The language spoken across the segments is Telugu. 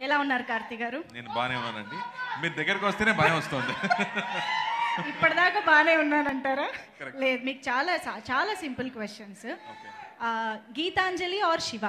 ఎలా ఉన్నారు కార్తీ గారు నేను బాగానే ఉన్నానండి మీరు దగ్గరికి వస్తేనే భయం వస్తుంది ఇప్పటిదాకా బాగానే ఉన్నానంటారా లేదు మీకు చాలా చాలా simple questions Geetanjali or Shiva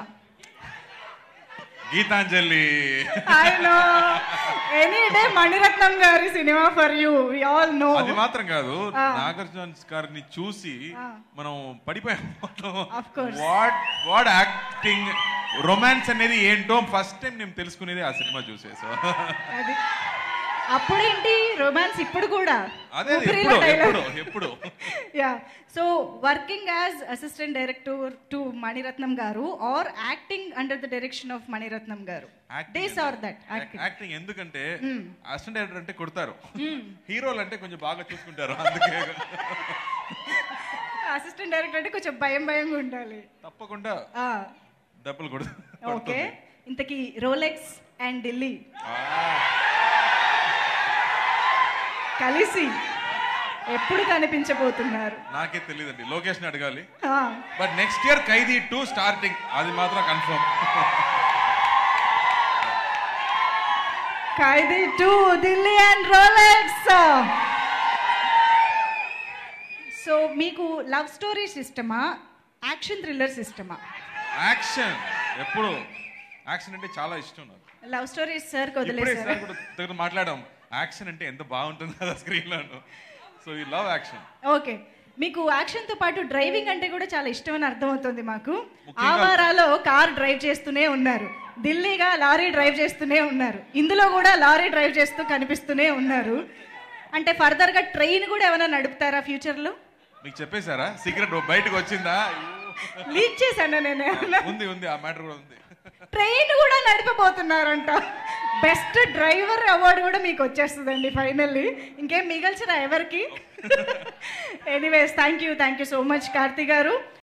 Geetanjali I know any day Maniratnam గారి cinema for you we all know అది మాత్రం కాదు నాగార్జున గారిని చూసి మనం పడిపోయాం Of course. What what acting romance అనేది ఏంటో ఫస్ట్ టైం నేను తెలుసుకునేది ఆ సినిమా చూసేసా అది అప్పుడేంటి రొమాన్స్ ఇప్పుడు కూడా అదే ఊపిరిలో ఎప్పుడు dialogue. ఎప్పుడు ఎప్పుడు yeah so working as assistant director to Maniratnam గారు or acting under the direction of Maniratnam గారు this or that acting acting ఎందుకంటే అసిస్టెంట్ డైరెక్టర్ అంటే కొడతారు హీరోలు అంటే కొంచెం బాగా చూసుకుంటారు అందుకే అసిస్టెంట్ డైరెక్టర్ అంటే కొంచెం భయం భయంగా ఉండాలి తప్పకుండా డబ్బులు కూడా ఓకే ఇంతకీ రోలెక్స్ అండ్ ఢిల్లీ కలిసి ఎప్పుడు కనిపించబోతున్నారు నాకే తెలియదండి లొకేషన్ అడగాలి ఆ, but next year Khaidi two starting అది మాత్రం confirm Khaidi two Dilli and Rolex so మీకు లవ్ స్టోరీ సిస్టమా యాక్షన్ థ్రిల్లర్ సిస్టమా యాక్షన్ ఎప్పుడు యాక్షన్ అంటే చాలా ఇష్టం నాకు లవ్ స్టోరీస్ సార్ ఇప్పుడే వదిలేసారు సార్ కూడా దగ్గర మాట్లాడాం యాక్షన్ అంటే ఎంత బాగుంటుంది కదా స్క్రీన్ లో సో ఈ లవ్ యాక్షన్ ఓకే మీకు యాక్షన్ తో పాటు డ్రైవింగ్ అంటే కూడా చాలా ఇష్టం అని అర్థమవుతుంది మాకు ముఖ్యంగా- ఆవారాలో కార్ డ్రైవ్ చేస్తూనే ఉన్నారు ఢిల్లీగా లారీ డ్రైవ్ చేస్తూనే ఉన్నారు ఇందులో కూడా లారీ డ్రైవ్ చేస్తూ కనిపిస్తూనే ఉన్నారు అంటే ఫర్దర్ గా ట్రైన్ కూడా ఏమైనా నడుపుతారా ఫ్యూచర్ లో మీకు చెప్పేశారా సీక్రెట్ బయటకు వచ్చిందా లీక్ చేశాను నేను ఏమన్నా ఉంది ఉంది ఆ మ్యాటర్ కూడా ఉంది ట్రైన్ కూడా నడిపబోతున్నారంట బెస్ట్ డ్రైవర్ అవార్డు కూడా మీకు వచ్చేస్తుందండి ఫైనల్లీ ఇంకేం మిగల్చరా ఎవరికి anyways thank you thank you so much Karthi గారు